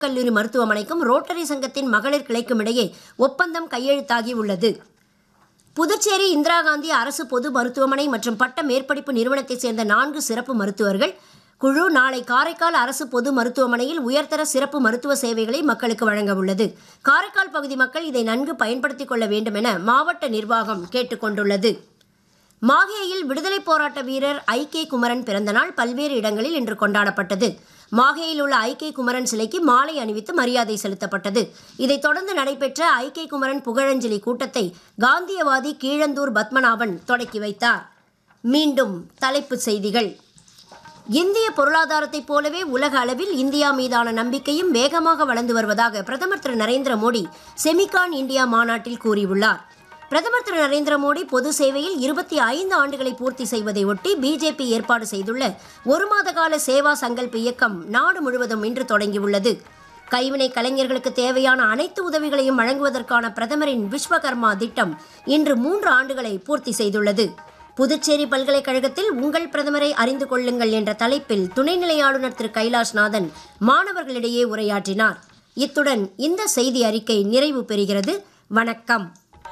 கல்லூரி மருத்துவமனைக்கும் ரோட்டரி சங்கத்தின் மகளிர் கிளைக்கும் இடையே ஒப்பந்தம் கையெழுத்தாகி உள்ளது புதுச்சேரி இந்திரா காந்தி அரசு பொது மருத்துவமனை மற்றும் பட்ட மேற்படிப்பு நிறுவனத்தைச் சேர்ந்த நான்கு சிறப்பு மருத்துவர்கள் குழு நாளை காரைக்கால் அரசு பொது மருத்துவமனையில் உயர்தர சிறப்பு மருத்துவ சேவைகளை மக்களுக்கு வழங்க உள்ளது காரைக்கால் பகுதி மக்கள் இதை நன்கு பயன்படுத்திக் கொள்ள வேண்டும் என மாவட்ட நிர்வாகம் கேட்டுக் கொண்டுள்ளது மாஹேயில் விடுதலை போராட்ட வீரர் ஐ கே குமரன் பிறந்தநாள் பல்வேறு இடங்களில் இன்று கொண்டாடப்பட்டது மாஹேயில் உள்ள ஐ கே குமரன் சிலைக்கு மாலை அணிவித்து மரியாதை செலுத்தப்பட்டது இதைத் தொடர்ந்து நடைபெற்ற ஐ கே குமரன் புகழஞ்சலி கூட்டத்தை காந்தியவாதி கீழந்தூர் பத்மநாபன் தொடக்கி வைத்தார் மீண்டும் தலைப்புச் செய்திகள் இந்திய பொருளாதாரத்தைப் போலவே உலக அளவில் இந்தியா மீதான நம்பிக்கையும் வேகமாக வளர்ந்து வருவதாக பிரதமர் திரு நரேந்திர மோடி செமிகான் இந்தியா மாநாட்டில் கூறியுள்ளார் பிரதமர் திரு நரேந்திர மோடி பொது சேவையில் இருபத்தி ஐந்து ஆண்டுகளை பூர்த்தி செய்வதை ஒட்டி பிஜேபி ஏற்பாடு செய்துள்ள ஒரு மாத கால சேவா சங்கல்ப் இயக்கம் நாடு முழுவதும் இன்று தொடங்கியுள்ளது கைவினை கலைஞர்களுக்கு தேவையான அனைத்து உதவிகளையும் வழங்குவதற்கான பிரதமரின் விஸ்வகர்மா திட்டம் இன்று மூன்று ஆண்டுகளை பூர்த்தி செய்துள்ளது புதுச்சேரி பல்கலைக்கழகத்தில் உங்கள் பிரதமரை அறிந்து கொள்ளுங்கள் என்ற தலைப்பில் துணைநிலை ஆளுநர் திரு கைலாஷ்நாதன் மாணவர்களிடையே உரையாற்றினார் இத்துடன் இந்த செய்தி அறிக்கை நிறைவு பெறுகிறது வணக்கம்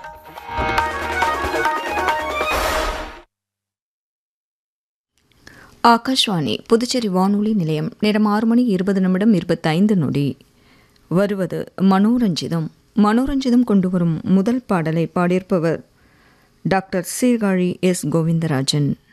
ஆகாஷ்வாணி புதுச்சேரி வானொலி நிலையம் நேரம் ஆறு மணி இருபது நிமிடம் இருபத்தைந்து நொடி வருவது மனோரஞ்சிதம் மனோரஞ்சிதம் கொண்டு வரும் முதல் பாடலை பாடியிருப்பவர் டாக்டர் சீர்காழி எஸ் கோவிந்தராஜன்